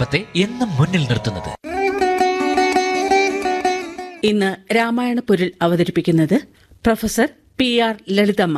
സങ്കല്പത്തെ എന്നും മുന്നിൽ നിർത്തുന്നത് ഇന്ന് രാമായണ പൊരുൾ അവതരിപ്പിക്കുന്നത് പ്രൊഫസർ പി ആർ ലളിതമ്മ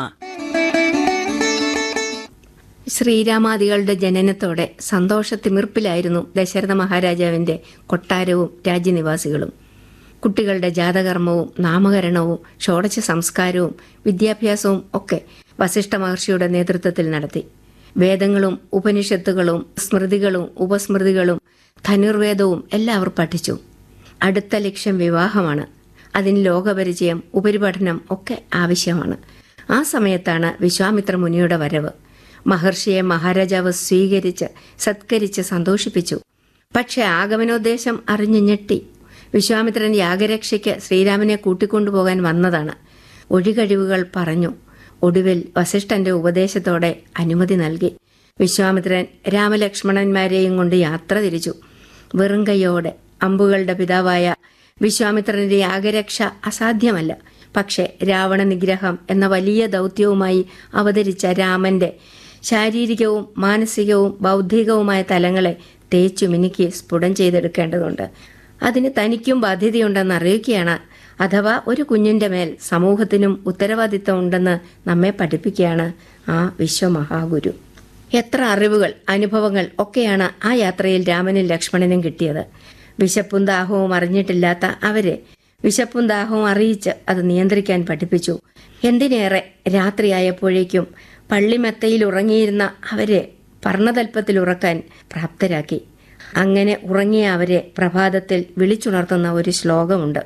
ശ്രീരാമാദികളുടെ ജനനത്തോടെ സന്തോഷത്തിമിർപ്പിലായിരുന്നു ദശരഥ മഹാരാജാവിന്റെ കൊട്ടാരവും രാജ്യനിവാസികളും കുട്ടികളുടെ ജാതകർമ്മവും നാമകരണവും ഷോഡശ സംസ്കാരവും വിദ്യാഭ്യാസവും ഒക്കെ വസിഷ്ഠ മഹർഷിയുടെ നേതൃത്വത്തിൽ നടത്തി വേദങ്ങളും ഉപനിഷത്തുകളും സ്മൃതികളും ഉപസ്മൃതികളും ധനുർവേദവും എല്ലാവർ പഠിച്ചു അടുത്ത ലക്ഷ്യം വിവാഹമാണ് അതിന് ലോകപരിചയം ഉപരിപഠനം ഒക്കെ ആവശ്യമാണ് ആ സമയത്താണ് വിശ്വാമിത്ര മുനിയുടെ വരവ് മഹർഷിയെ മഹാരാജാവ് സ്വീകരിച്ച് സത്കരിച്ച് സന്തോഷിപ്പിച്ചു പക്ഷെ ആഗമനോദ്ദേശം അറിഞ്ഞു ഞെട്ടി വിശ്വാമിത്രൻ യാഗരക്ഷയ്ക്ക് ശ്രീരാമനെ കൂട്ടിക്കൊണ്ടുപോകാൻ വന്നതാണ് ഒഴികഴിവുകൾ പറഞ്ഞു ഒടുവിൽ വസിഷ്ഠന്റെ ഉപദേശത്തോടെ അനുമതി നൽകി വിശ്വാമിത്രൻ രാമലക്ഷ്മണന്മാരെയും കൊണ്ട് യാത്ര തിരിച്ചു വെറും കൈയോടെ അമ്പുകളുടെ പിതാവായ വിശ്വാമിത്രന്റെ യാഗരക്ഷ അസാധ്യമല്ല പക്ഷേ രാവണ നിഗ്രഹം എന്ന വലിയ ദൗത്യവുമായി അവതരിച്ച രാമന്റെ ശാരീരികവും മാനസികവും ബൗദ്ധികവുമായ തലങ്ങളെ തേച്ചു മിനുക്കി സ്ഫുടം ചെയ്തെടുക്കേണ്ടതുണ്ട് അതിന് തനിക്കും ബാധ്യതയുണ്ടെന്ന് അറിയിക്കുകയാണ് അഥവാ ഒരു കുഞ്ഞിന്റെ മേൽ സമൂഹത്തിനും ഉത്തരവാദിത്തം ഉണ്ടെന്ന് നമ്മെ പഠിപ്പിക്കുകയാണ് ആ വിശ്വമഹാഗുരു എത്ര അറിവുകൾ അനുഭവങ്ങൾ ഒക്കെയാണ് ആ യാത്രയിൽ രാമനും ലക്ഷ്മണനും കിട്ടിയത് വിശപ്പും ദാഹവും അറിഞ്ഞിട്ടില്ലാത്ത അവരെ വിശപ്പും ദാഹവും അറിയിച്ച് അത് നിയന്ത്രിക്കാൻ പഠിപ്പിച്ചു എന്തിനേറെ രാത്രിയായപ്പോഴേക്കും പള്ളിമെത്തയിൽ ഉറങ്ങിയിരുന്ന അവരെ പർണതൽപ്പത്തിൽ ഉറക്കാൻ പ്രാപ്തരാക്കി അങ്ങനെ ഉറങ്ങിയ അവരെ പ്രഭാതത്തിൽ വിളിച്ചുണർത്തുന്ന ഒരു ശ്ലോകമുണ്ട്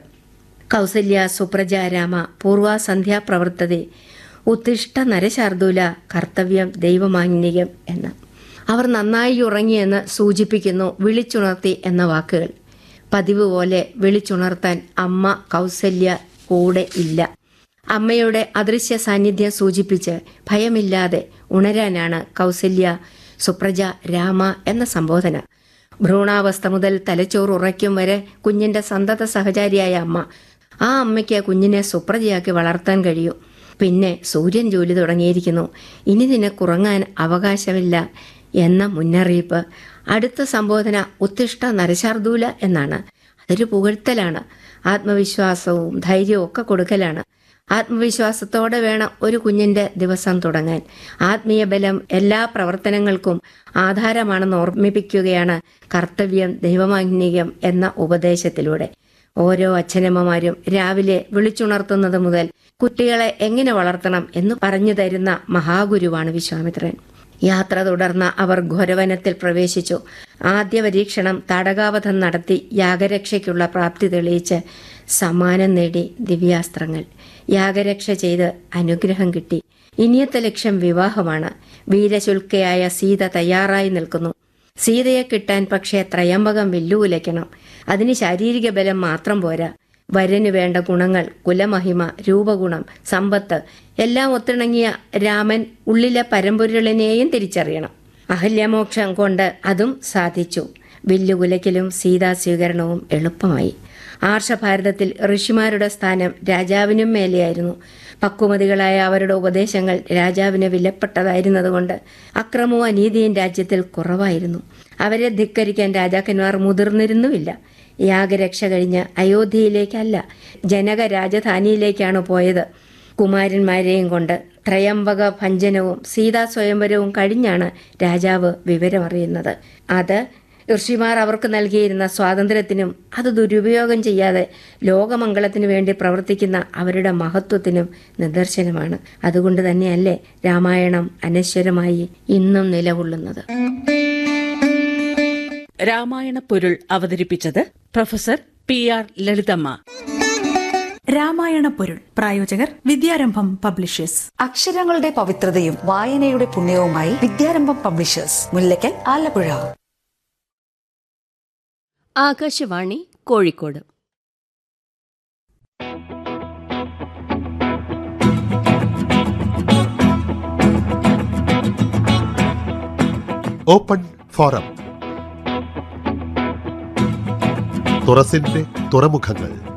കൗസല്യ സുപ്രജാരാമ പൂർവാസന്ധ്യാ പ്രവർത്തതി ഉത്തിഷ്ട നരശാർദൂല കർത്തവ്യം ദൈവമാന്യം എന്ന് അവർ നന്നായി ഉറങ്ങിയെന്ന് സൂചിപ്പിക്കുന്നു വിളിച്ചുണർത്തി എന്ന വാക്കുകൾ പതിവ് പോലെ വിളിച്ചുണർത്താൻ അമ്മ കൗസല്യ കൂടെ ഇല്ല അമ്മയുടെ അദൃശ്യ സാന്നിധ്യം സൂചിപ്പിച്ച് ഭയമില്ലാതെ ഉണരാനാണ് കൗസല്യ സുപ്രജ രാമ എന്ന സംബോധന ഭ്രൂണാവസ്ഥ മുതൽ തലച്ചോറ് ഉറയ്ക്കും വരെ കുഞ്ഞിന്റെ സന്തത സഹചാരിയായ അമ്മ ആ അമ്മയ്ക്ക് കുഞ്ഞിനെ സുപ്രജയാക്കി വളർത്താൻ കഴിയും പിന്നെ സൂര്യൻ ജോലി തുടങ്ങിയിരിക്കുന്നു ഇനി നിനക്കുറങ്ങാൻ അവകാശമില്ല എന്ന മുന്നറിയിപ്പ് അടുത്ത സംബോധന ഉത്തിഷ്ട നരശാർദൂല എന്നാണ് അതൊരു പുകഴ്ത്തലാണ് ആത്മവിശ്വാസവും ധൈര്യവും ഒക്കെ കൊടുക്കലാണ് ആത്മവിശ്വാസത്തോടെ വേണം ഒരു കുഞ്ഞിന്റെ ദിവസം തുടങ്ങാൻ ആത്മീയ ബലം എല്ലാ പ്രവർത്തനങ്ങൾക്കും ആധാരമാണെന്ന് ഓർമ്മിപ്പിക്കുകയാണ് കർത്തവ്യം ദൈവമാഗ്നികം എന്ന ഉപദേശത്തിലൂടെ ഓരോ അച്ഛനമ്മമാരും രാവിലെ വിളിച്ചുണർത്തുന്നത് മുതൽ കുട്ടികളെ എങ്ങനെ വളർത്തണം എന്ന് പറഞ്ഞു തരുന്ന മഹാഗുരുവാണ് വിശ്വാമിത്രൻ യാത്ര തുടർന്ന അവർ ഘോരവനത്തിൽ പ്രവേശിച്ചു ആദ്യ പരീക്ഷണം തടകാവധം നടത്തി യാഗരക്ഷയ്ക്കുള്ള പ്രാപ്തി തെളിയിച്ച് സമ്മാനം നേടി ദിവ്യാസ്ത്രങ്ങൾ യാഗരക്ഷ ചെയ്ത് അനുഗ്രഹം കിട്ടി ഇനിയത്തെ ലക്ഷ്യം വിവാഹമാണ് വീരശുൽക്കയായ സീത തയ്യാറായി നിൽക്കുന്നു സീതയെ കിട്ടാൻ പക്ഷേ ത്രയംബകം വെല്ലുവിലയ്ക്കണം അതിന് ശാരീരിക ബലം മാത്രം പോരാ വരന് വേണ്ട ഗുണങ്ങൾ കുലമഹിമ രൂപഗുണം സമ്പത്ത് എല്ലാം ഒത്തിണങ്ങിയ രാമൻ ഉള്ളിലെ പരമ്പൊരുളിനെയും തിരിച്ചറിയണം അഹല്യമോക്ഷം കൊണ്ട് അതും സാധിച്ചു വില്ലുകുലയ്ക്കലും സീതാ സ്വീകരണവും എളുപ്പമായി ആർഷഭാരതത്തിൽ ഋഷിമാരുടെ സ്ഥാനം രാജാവിനും മേലെയായിരുന്നു പക്വമതികളായ അവരുടെ ഉപദേശങ്ങൾ രാജാവിന് വിലപ്പെട്ടതായിരുന്നതുകൊണ്ട് അക്രമവും അനീതിയും രാജ്യത്തിൽ കുറവായിരുന്നു അവരെ ധിക്കരിക്കാൻ രാജാക്കന്മാർ മുതിർന്നിരുന്നുമില്ല യാഗരക്ഷ കഴിഞ്ഞ് അയോധ്യയിലേക്കല്ല ജനക രാജധാനിയിലേക്കാണ് പോയത് കുമാരന്മാരെയും കൊണ്ട് ത്രയംബക ഭഞ്ജനവും സീതാ സ്വയംവരവും കഴിഞ്ഞാണ് രാജാവ് വിവരമറിയുന്നത് അത് ഋഷിമാർ അവർക്ക് നൽകിയിരുന്ന സ്വാതന്ത്ര്യത്തിനും അത് ദുരുപയോഗം ചെയ്യാതെ ലോകമംഗളത്തിനു വേണ്ടി പ്രവർത്തിക്കുന്ന അവരുടെ മഹത്വത്തിനും നിദർശനമാണ് അതുകൊണ്ട് തന്നെയല്ലേ രാമായണം അനശ്വരമായി ഇന്നും നിലകൊള്ളുന്നത് രാമായണ പൊരുൾ അവതരിപ്പിച്ചത് professor P R Lalithamma Ramayana പൊരുൾ പ്രായോജകർ വിദ്യാരംഭം പബ്ലിഷേഴ്സ് അക്ഷരങ്ങളുടെ പവിത്രതയും വായനയുടെ പുണ്യവുമായി Vidyarambham publishers Mullakkal Alappuzha Akashvani Kozhikode open forum തുറസിന്റെ തുറമുഖങ്ങൾ